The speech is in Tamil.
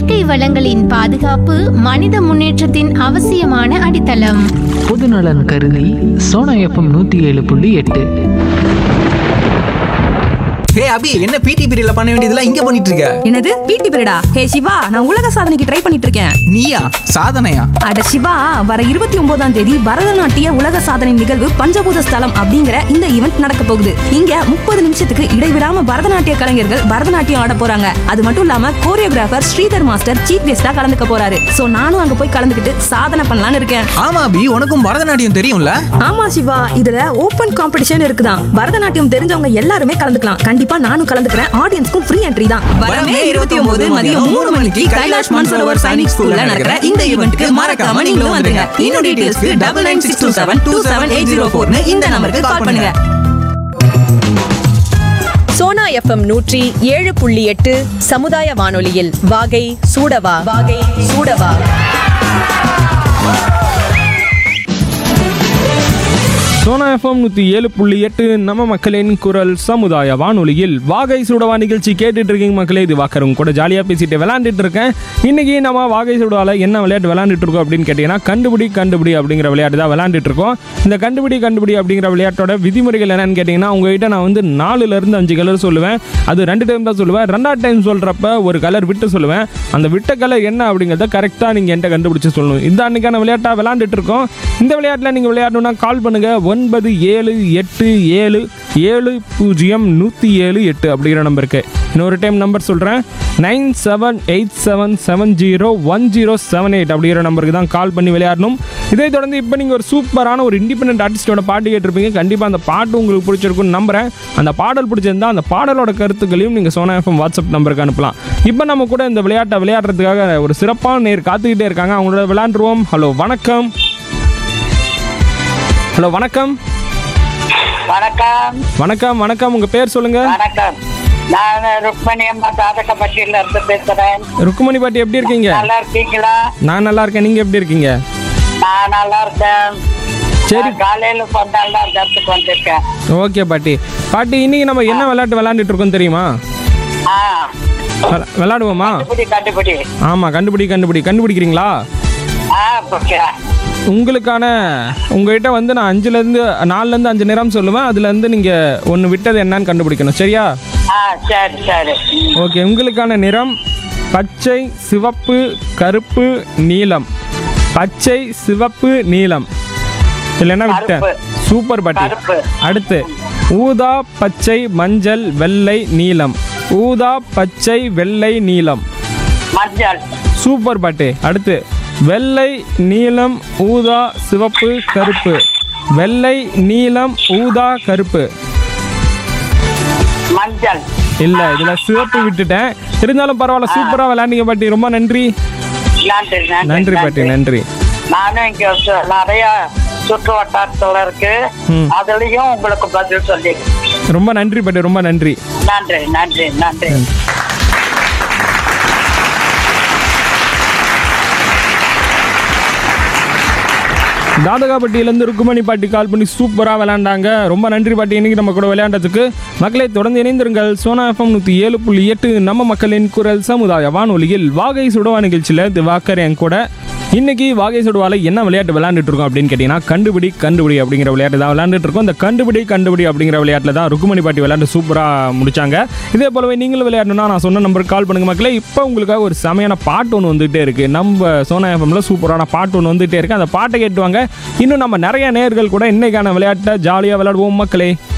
இயற்கை வளங்களின் பாதுகாப்பு மனித முன்னேற்றத்தின் அவசியமான அடித்தளம் பொதுநலன் கருதி சோனா எஃப்எம் நூற்றி ஏழு புள்ளி எட்டு ஹே அபி என்ன பிடி பீரியட்ல பண்ண வேண்டியதெல்லாம் இங்க பண்ணிட்டு இருக்க என்னது பிடி பீரியடா ஹே சிவா நான் உலக சாதனைக்கு ட்ரை பண்ணிட்டு இருக்கேன் நீயா சாதனையா அட சிவா வர இருபத்தி ஒன்பதாம் தேதி பரதநாட்டிய உலக சாதனை நிகழ்வு பஞ்சபூத ஸ்தலம் அப்படிங்கிற இந்த ஈவெண்ட் நடக்க போகுது இங்க முப்பது நிமிஷத்துக்கு இடைவிடாம பரதநாட்டிய கலைஞர்கள் பரதநாட்டியம் ஆட போறாங்க அது மட்டும் இல்லாம கோரியோகிராஃபர் ஸ்ரீதர் மாஸ்டர் சீஃப் கெஸ்டா கலந்துக்க போறாரு சோ நானும் அங்க போய் கலந்துக்கிட்டு சாதனை பண்ணலாம்னு இருக்கேன் ஆமா அபி உனக்கும் பரதநாட்டியம் தெரியும்ல ஆமா சிவா இதுல ஓபன் காம்படிஷன் இருக்குதான் பரதநாட்டியம் தெரிஞ்சவங்க எல்லாருமே கலந்துக்கலாம் கண்டிப்பா நானும் கலந்துக்கிறேன் ஆடியன்ஸ்க்கும் ஃப்ரீ என்ட்ரி தான் வரமே இருபத்தி ஒன்பது மதியம் மூணு மணிக்கு கைலாஷ் மன்சரோவர் சைனிக் ஸ்கூல்ல நடக்கிற இந்த ஈவெண்ட்க்கு மறக்காம நீங்களும் வந்துருங்க இன்னும் டீடைல்ஸ்க்கு double nine six two seven two seven eight zero ஃபோர்னு இந்த நம்பருக்கு கால் பண்ணுங்க சோனா எஃப்எம் நூற்றி ஏழு புள்ளி எட்டு சமுதாய வானொலியில் வாகை சூடவா வாகை சூடவா சோனா எஃப்எம் நூற்றி ஏழு புள்ளி எட்டு நம்ம மக்களின் குரல் சமுதாய வானொலியில் வாகை சுடவா நிகழ்ச்சி கேட்டுட்டு இருக்கீங்க மக்களே இது வாக்கரும் கூட ஜாலியாக பேசிட்டு விளையாண்டுட்டு இருக்கேன் இன்னைக்கு நம்ம வாகை சுடவால என்ன விளையாட்டு விளையாண்டுட்டு இருக்கோம் அப்படின்னு கேட்டிங்கன்னா கண்டுபிடி கண்டுபிடி அப்படிங்கிற விளையாட்டு தான் விளையாண்டுட்டு இருக்கோம் இந்த கண்டுபிடி கண்டுபிடி அப்படிங்கிற விளையாட்டோட விதிமுறைகள் என்னன்னு கேட்டிங்கன்னா உங்ககிட்ட நான் வந்து நாலுல இருந்து அஞ்சு கலர் சொல்லுவேன் அது ரெண்டு டைம் தான் சொல்லுவேன் ரெண்டாவது டைம் சொல்கிறப்ப ஒரு கலர் விட்டு சொல்லுவேன் அந்த விட்ட கலர் என்ன அப்படிங்கிறத கரெக்டாக நீங்கள் என்கிட்ட கண்டுபிடிச்சு சொல்லணும் இந்த அன்னைக்கான விளையாட்டாக விளையாண்டுட்டு இருக்கோம் இந்த விளையாட்டில் நீங்கள் விளையாடணும்னா கால் பண்ணுங்க ஒன்பது ஏழு எட்டு ஏழு ஏழு பூஜ்ஜியம் நூற்றி ஏழு எட்டு அப்படிங்கிற நம்பருக்கு இன்னொரு டைம் நம்பர் சொல்கிறேன் nine seven eight seven seven zero one zero seven eight அப்படிங்கிற நம்பருக்கு தான் கால் பண்ணி விளையாடணும் இதை தொடர்ந்து இப்போ நீங்கள் ஒரு சூப்பரான ஒரு இண்டிபெண்டன்ட் ஆர்டிஸ்டோட பாட்டு கேட்டிருப்பீங்க கண்டிப்பாக அந்த பாட்டு உங்களுக்கு பிடிச்சிருக்குன்னு நம்புறேன் அந்த பாடல் பிடிச்சிருந்தா அந்த பாடலோட கருத்துக்களையும் நீங்கள் சோனா எஃப்எம் வாட்ஸ்அப் நம்பருக்கு அனுப்பலாம் இப்போ நம்ம கூட இந்த விளையாட்டை விளையாடுறதுக்காக ஒரு சிறப்பான நேர் காத்துக்கிட்டே இருக்காங்க அவங்களோட விளையாண்டுருவோம் ஹலோ வணக்கம் ஹலோ வணக்கம் வணக்கம் வணக்கம் வணக்கம் உங்கள் பேர் சொல்லுங்கள் வணக்கம் நான் ருக்மணி அம்மா தாதகப்பட்டியில இருந்து பேசுறேன் ருக்குமணி பாட்டி எப்படி இருக்கீங்க நல்லா இருக்கீங்களா நான் நல்லா இருக்கேன் நீங்கள் எப்படி இருக்கீங்க நான் நல்லா இருக்கேன் சரி. நான் காலையில சொன்னால தான் அந்த இடத்துக்கு வந்திருக்கேன் ஓகே பாட்டி பாட்டி இன்னைக்கு நம்ம என்ன விளையாட்டு விளையாண்டுட்டு இருக்கோம் தெரியுமா ஆ விளா- விளையாடுவோமா கண்டுபிடி கண்டுபிடி ஆமாம் கண்டுபிடி கண்டுபிடி கண்டுபிடிக்கிறீங்களா ஆ ஓகே உங்களுக்கான உங்ககிட்ட வந்து நான் அஞ்சுலேருந்து நாலுலேருந்து அஞ்சு நிறம் சொல்லுவேன் அதுலேருந்து நீங்கள் ஒன்று விட்டது என்னன்னு கண்டுபிடிக்கணும் சரியா ஆ சரி சரி ஓகே உங்களுக்கான நிறம் பச்சை சிவப்பு கருப்பு நீலம் பச்சை சிவப்பு நீலம் இல்லைன்னா விட்டேன் கருப்பு. சூப்பர் பாட்டி கருப்பு. அடுத்து ஊதா பச்சை மஞ்சள் வெள்ளை நீலம் ஊதா பச்சை வெள்ளை நீலம் மஞ்சள் சூப்பர் பாட்டு அடுத்து வெள்ளை நீலம் ஊதா சிவப்பு கருப்பு வெள்ளை நீலம் ஊதா கருப்பு மஞ்சள் இல்ல இதுல சிவப்பு விட்டுட்டேன் இருந்தாலும் பரவாயில்ல சூப்பரா விளையாண்டீங்க பாட்டி ரொம்ப நன்றி நன்றி நன்றி பாட்டி நன்றி நானும் இங்க சு- நிறைய சுற்று வட்டாரத்துல இருக்கு ம். அதுலயும் உங்களுக்கு பதில் சொல்லி ரொம்ப நன்றி பாட்டி ரொம்ப நன்றி நன்றி நன்றி நன்றி தாதகாப்பட்டியிலேருந்து ருக்குமணி பாட்டி கால் பண்ணி சூப்பராக விளையாண்டாங்க ரொம்ப நன்றி பாட்டி இன்னைக்கு நம்ம கூட விளையாண்டதுக்கு மக்களை தொடர்ந்து இணைந்திருங்கள் சோனா எஃப்எம் நூற்றி ஏழு புள்ளி எட்டு நம்ம மக்களின் குரல் சமுதாய வானொலியில் வாகை சுடவா நிகழ்ச்சியில் திவாக்கர் என் கூட இன்னைக்கு வாகை சுடுவால என்ன விளையாட்டு விளையாண்டுட்டு இருக்கோம் அப்படின்னு கேட்டிங்கன்னா கண்டுபிடி கண்டுபிடி அப்படிங்கிற விளையாட்டு தான் விளையாண்டுட்டு இருக்கோம் இந்த கண்டுபிடி கண்டுபிடி அப்படிங்கிற விளையாட்டில் தான் ருக்குமணி பாட்டி விளையாண்டு சூப்பராக முடிச்சாங்க இதே போலவே நீங்களும் விளையாடணும்னா நான் சொன்ன நம்பருக்கு கால் பண்ணுங்க மக்களே இப்போ உங்களுக்காக ஒரு செமையான பாட்டு ஒன்று வந்துகிட்டே இருக்கு நம்ம சோனா எஃப்எம்ல சூப்பரான பாட்டு ஒன்று வந்துகிட்டே இருக்கு அந்த பாட்டை கேட்டுவாங்க இன்னும் நம்ம நிறைய நேர்கள் கூட இன்னைக்கான விளையாட்டை ஜாலியாக விளையாடுவோம் மக்களே